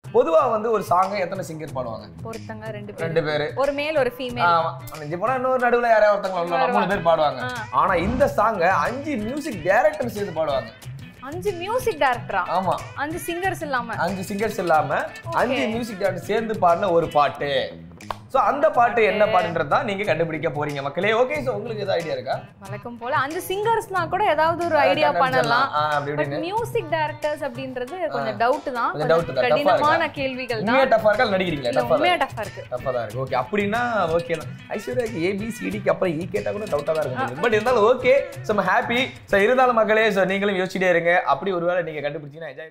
பொதுவா வந்து ஒரு சாங்கை எத்தனை சிங்கர் பாடுவாங்க ஒருத்தங்க ரெண்டு பேர் ரெண்டு பேரு ஒரு மேல் ஒரு ஃபீமேல் ஆமா மிஞ்சி போனா இன்னொரு நடுவுல யாராவது ஒருத்தவங்க உள்ள மூணு பேர் பாடுவாங்க ஆ. ஆனா இந்த சாங்கை அஞ்சு மியூசிக் டைரக்டர் சேர்ந்து பாடுவாங்க அஞ்சு மியூசிக் டைரக்டரா ஆமா அஞ்சு சிங்கர்ஸ் இல்லாம அஞ்சு சிங்கர்ஸ் இல்லாம அஞ்சு மியூசிக் டைரக்டர் சேர்ந்து பாடின ஒரு பாட்டு சோ அந்த பாட்டு என்ன பாட்டுன்றது தான் நீங்க கண்டுபிடிக்க போறீங்க மக்களே ஓகே சோ உங்களுக்கு ஏதாவது ஐடியா இருக்கா வழக்கம் போல அஞ்சு சிங்கர்ஸ்னா கூட ஏதாவது ஒரு ஐடியா பண்ணலாம் ஆ, அப்படி பட் இப்படின்னு மியூசிக் டைரக்டர்ஸ் அப்படின்றது கொஞ்சம் டவுட் தான் கொஞ்சம் doubt கொஞ்சம் தான், tough ஆ கடினமான இருக்கா? கேள்விகள் உண்மையா தான் டஃபா இருக்கா இல்ல நடிக்கிறீங்களா இல்ல டஃபா உண்மையா டஃபா இருக்கு டஃபா தான் இருக்கு ஓகே அப்படின்னா ஓகே தான் ஐஸ்வர்யாக்கு ஏபிசிடிக்கு அப்புறம் ஈ கேட்டா கூட டவுட்டா தான் இருக்கும் பட் இருந்தாலும் ஓகே நம்ம ஹாப்பி ஸோ இருந்தாலும் மக்களே ஸோ நீங்களும் யோசிச்சுட்டே இருங்க அப்படி ஒருவேளை நீங்க கண்டுபிடிச்சீங்கன்னா enjoy